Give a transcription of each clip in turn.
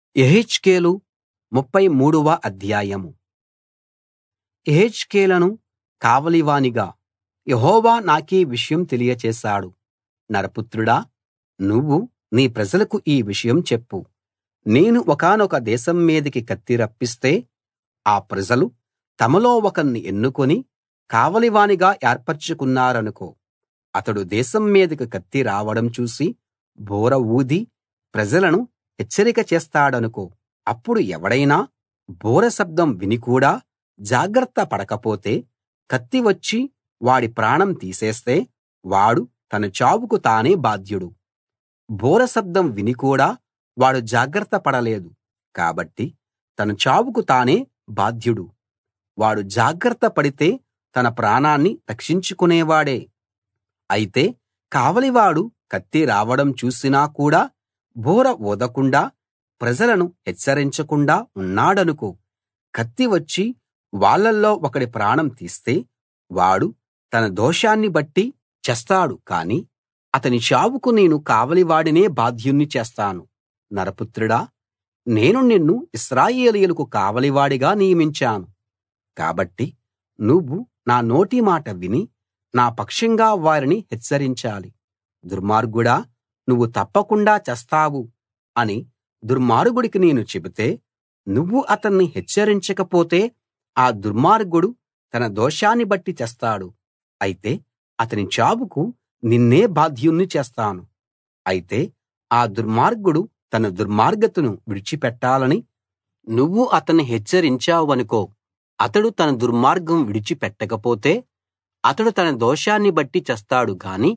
యెహెజ్కేలు ముప్ఫై మూడవ అధ్యాయం యెహెజ్కేలును కావలివానిగా యెహోవా నాకీ విషయం తెలియచేశాడు నరపుత్రుడా నువ్వు నీ ప్రజలకు ఈ విషయం చెప్పు నేను ఒకానొక దేశం మీదికి కత్తి రప్పిస్తే ఆ ప్రజలు తమలో ఒకణ్ణి ఎన్నుకుని కావలివానిగా ఏర్పరచుకున్నారనుకో అతడు దేశం మీదికి కత్తి రావడం చూసి బూర ఊది ప్రజలను హెచ్చరిక చేస్తాడనుకో అప్పుడు ఎవడైనా బూర శబ్దం విని కూడా జాగ్రత్త పడకపోతే కత్తి వచ్చి వాడి ప్రాణం తీసేస్తే వాడు తన చావుకు తానే బాధ్యుడు బూర శబ్దం విని కూడా వాడు జాగ్రత్త పడలేదు కాబట్టి తన చావుకు తానే బాధ్యుడు వాడు జాగ్రత్త పడితే తన ప్రాణాన్ని రక్షించుకునేవాడే అయితే కావలివాడు కత్తి రావడం చూసినా కూడా బూర ఊదకుండా ప్రజలను హెచ్చరించకుండా ఉన్నాడనుకో కత్తి వచ్చి వాళ్ళల్లో ఒకడి ప్రాణం తీస్తే వాడు తన దోషాన్ని బట్టి చస్తాడు కాని అతని చావుకు నేను కావలివాడినే బాధ్యుణ్ణి చేస్తాను నరపుత్రుడా నేను నిన్ను ఇశ్రాయేలీయులకు కావలివాడిగా నియమించాను కాబట్టి నువ్వు నా నోటి మాట విని నా పక్షంగా వారిని హెచ్చరించాలి దుర్మార్గుడా నువ్వు తప్పకుండా చస్తావు అని దుర్మార్గుడికి నేను చెబితే నువ్వు అతన్ని హెచ్చరించకపోతే ఆ దుర్మార్గుడు తన దోషాన్ని బట్టి చస్తాడు అయితే అతని చావుకు నిన్నే బాధ్యుణ్ణి చేస్తాను అయితే ఆ దుర్మార్గుడు తన దుర్మార్గతను విడిచిపెట్టాలని నువ్వు అతన్ని హెచ్చరించావనుకో అతడు తన దుర్మార్గం విడిచిపెట్టకపోతే అతడు తన దోషాన్ని బట్టి చస్తాడు గాని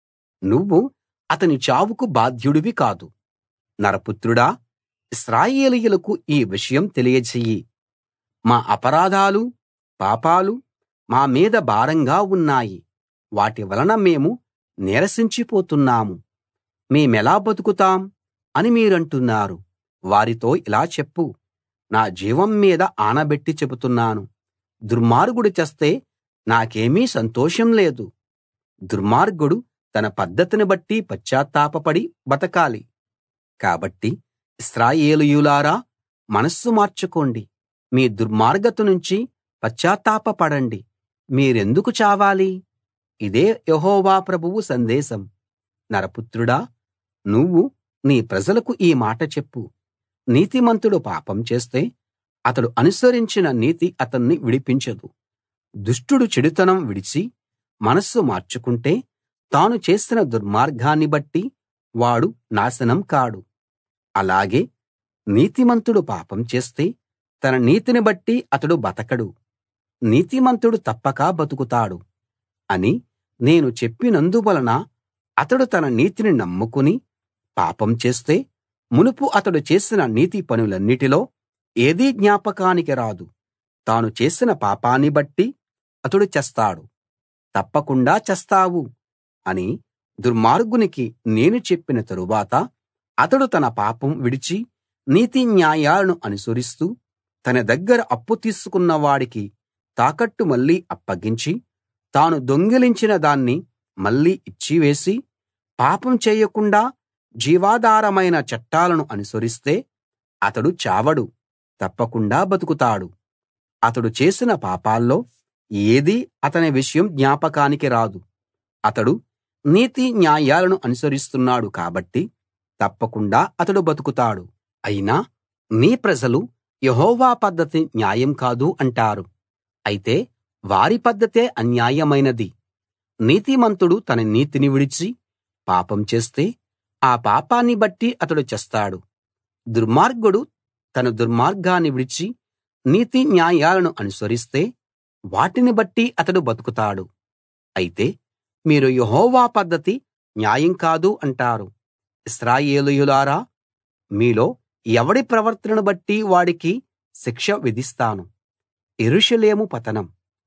నువ్వు అతని చావుకు బాధ్యుడివి కాదు నరపుత్రుడా ఇశ్రాయేలీయులకు ఈ విషయం తెలియచెయ్యి మా అపరాధాలు పాపాలు మా మీద భారంగా ఉన్నాయి వాటి వలన మేము నీరసించిపోతున్నాము మేమెలా బతుకుతాం అని మీరంటున్నారు వారితో ఇలా చెప్పు నా జీవం మీద ఆనబెట్టి చెబుతున్నాను దుర్మార్గుడు చస్తే నాకేమీ సంతోషం లేదు దుర్మార్గుడు తన పద్ధతిని బట్టి పశ్చాత్తాపపడి బతకాలి కాబట్టి ఇశ్రాయేలీయులారా మనస్సు మార్చుకోండి మీ దుర్మార్గత నుంచి పశ్చాత్తాపపడండి మీరెందుకు చావాలి ఇదే యెహోవా ప్రభువు సందేశం నరపుత్రుడా నువ్వు నీ ప్రజలకు ఈ మాట చెప్పు నీతిమంతుడు పాపం చేస్తే అతడు అనుసరించిన నీతి అతన్ని విడిపించదు దుష్టుడు చెడుతనం విడిచి మనస్సు మార్చుకుంటే తాను చేసిన దుర్మార్గాన్ని బట్టి వాడు నాశనం కాడు అలాగే నీతిమంతుడు పాపం చేస్తే తన నీతిని బట్టి అతడు బతకడు నీతిమంతుడు తప్పక బతుకుతాడు అని నేను చెప్పినందువలన అతడు తన నీతిని నమ్ముకుని పాపం చేస్తే మునుపు అతడు చేసిన నీతి పనులన్నిటిలో ఏదీ జ్ఞాపకానికి రాదు తాను చేసిన పాపాన్ని బట్టి అతడు చస్తాడు తప్పకుండా చస్తావు అని దుర్మార్గునికి నేను చెప్పిన తరువాత అతడు తన పాపం విడిచి నీతి న్యాయాలను అనుసరిస్తూ తన దగ్గర అప్పు తీసుకున్న వాడికి తాకట్టు మళ్ళీ అప్పగించి తాను దొంగిలించిన దాన్ని మళ్ళీ ఇచ్చివేసి పాపం చేయకుండా జీవాధారమైన చట్టాలను అనుసరిస్తే అతడు చావడు తప్పకుండా బతుకుతాడు అతడు చేసిన పాపాల్లో ఏదీ అతని విషయం జ్ఞాపకానికి రాదు అతడు నీతి న్యాయాలను అనుసరిస్తున్నాడు కాబట్టి తప్పకుండా అతడు బతుకుతాడు అయినా నీ ప్రజలు యెహోవా పద్ధతి న్యాయం కాదు అంటారు అయితే వారి పద్ధతే అన్యాయమైనది నీతిమంతుడు తన నీతిని విడిచి పాపం చేస్తే ఆ పాపాన్ని బట్టి అతడు చస్తాడు దుర్మార్గుడు తన దుర్మార్గాన్ని విడిచి నీతి న్యాయాలను అనుసరిస్తే వాటిని బట్టి అతడు బతుకుతాడు అయితే మీరు యెహోవా పద్ధతి న్యాయం కాదు అంటారు ఇశ్రాయేలీయులారా మీలో ఎవడి ప్రవర్తనను బట్టి వాడికి శిక్ష విధిస్తాను యెరూషలేము పతనం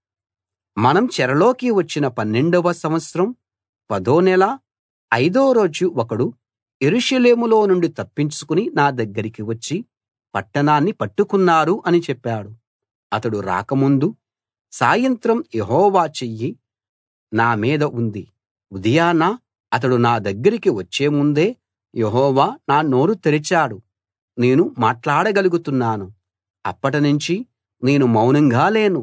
మనం చెరలోకి వచ్చిన పన్నెండవ సంవత్సరం పదో నెల ఐదో రోజు ఒకడు యెరూషలేములో నుండి తప్పించుకుని నా దగ్గరికి వచ్చి పట్టణాన్ని పట్టుకున్నారు అని చెప్పాడు అతడు రాకముందు సాయంత్రం యెహోవా చెయ్యి నా మీద ఉంది ఉదయాన అతడు నా దగ్గరికి వచ్చే ముందే యెహోవా నా నోరు తెరిచాడు నేను మాట్లాడగలుగుతున్నాను అప్పటినుంచి నేను మౌనంగా లేను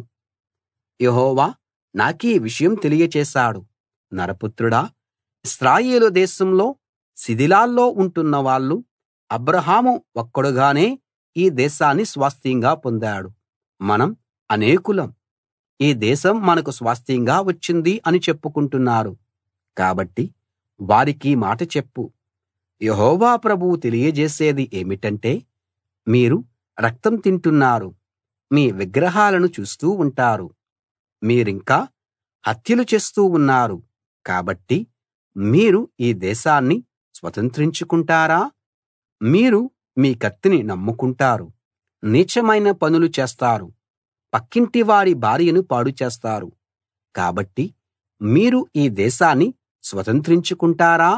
యెహోవా నాకీ విషయం తెలియచేశాడు నరపుత్రుడా ఇశ్రాయేలు దేశంలో శిథిలాల్లో ఉంటున్న వాళ్ళు అబ్రాహాము ఒక్కడుగానే ఈ దేశాన్ని స్వాస్థ్యంగా పొందాడు మనం అనేకులం ఈ దేశం మనకు స్వాస్థ్యంగా వచ్చింది అని చెప్పుకుంటున్నారు కాబట్టి వారికీ మాట చెప్పు యెహోవా ప్రభువు తెలియజేసేది ఏమిటంటే మీరు రక్తం తింటున్నారు మీ విగ్రహాలను చూస్తూ ఉంటారు మీరింకా హత్యలు చేస్తూ ఉన్నారు కాబట్టి మీరు ఈ దేశాన్ని స్వతంత్రించుకుంటారా మీరు మీ కత్తిని నమ్ముకుంటారు నీచమైన పనులు చేస్తారు పక్కింటి వారి భార్యను పాడు చేస్తారు కాబట్టి మీరు ఈ దేశాన్ని స్వతంత్రించుకుంటారా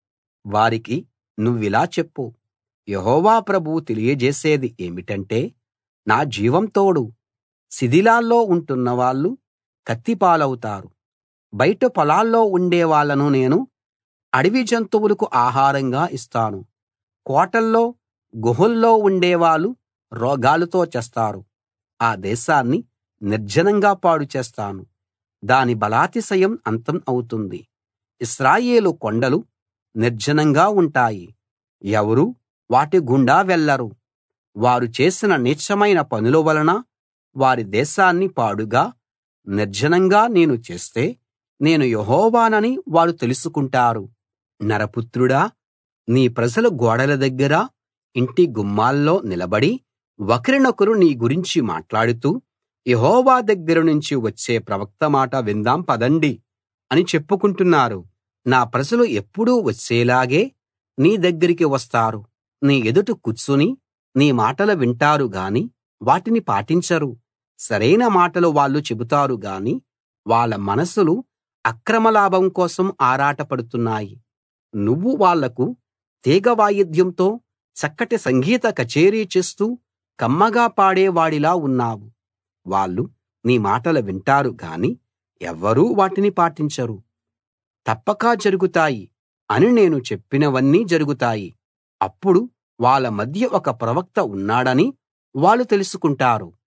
వారికి నువ్విలా చెప్పు యెహోవా ప్రభువు తెలియజేసేది ఏమిటంటే నా జీవం తోడు శిథిలాల్లో ఉంటున్న వాళ్ళు కత్తి పాలవుతారు బయట పొలాల్లో ఉండే వాళ్ళను నేను అడవి జంతువులకు ఆహారంగా ఇస్తాను కోటల్లో గుహల్లో ఉండేవాళ్ళు రోగాలతో చస్తారు ఆ దేశాన్ని నిర్జనంగా పాడు చేస్తాను దాని బలాతిశయం అంతం అవుతుంది ఇశ్రాయేలు కొండలు నిర్జనంగా ఉంటాయి ఎవరూ వాటి గుండా వెళ్ళరు వారు చేసిన నీచమైన పనుల వలన వారి దేశాన్ని పాడుగా నిర్జనంగా నేను చేస్తే నేను యెహోవానని వారు తెలుసుకుంటారు నరపుత్రుడా నీ ప్రజలు గోడల దగ్గర ఇంటి గుమ్మాల్లో నిలబడి ఒకరినొకరు నీ గురించి మాట్లాడుతూ యెహోవా దగ్గర నుంచి వచ్చే ప్రవక్త మాట విందాం పదండి అని చెప్పుకుంటున్నారు నా ప్రజలు ఎప్పుడూ వచ్చేలాగే నీ దగ్గరికి వస్తారు నీ ఎదుట కూర్చుని నీ మాటలు వింటారు గాని వాటిని పాటించరు సరైన మాటలు వాళ్ళు చెబుతారు గాని వాళ్ళ మనసులు అక్రమ లాభం కోసం ఆరాటపడుతున్నాయి నువ్వు వాళ్లకు తీగ వాయిద్యంతో చక్కటి సంగీత కచేరీ చేస్తూ కమ్మగా పాడేవాడిలా ఉన్నావు వాళ్ళు నీ మాటలు వింటారు గాని ఎవ్వరూ వాటిని పాటించరు తప్పక జరుగుతాయి అని నేను చెప్పినవన్నీ జరుగుతాయి అప్పుడు వాళ్ళ మధ్య ఒక ప్రవక్త ఉన్నాడని వాళ్ళు తెలుసుకుంటారు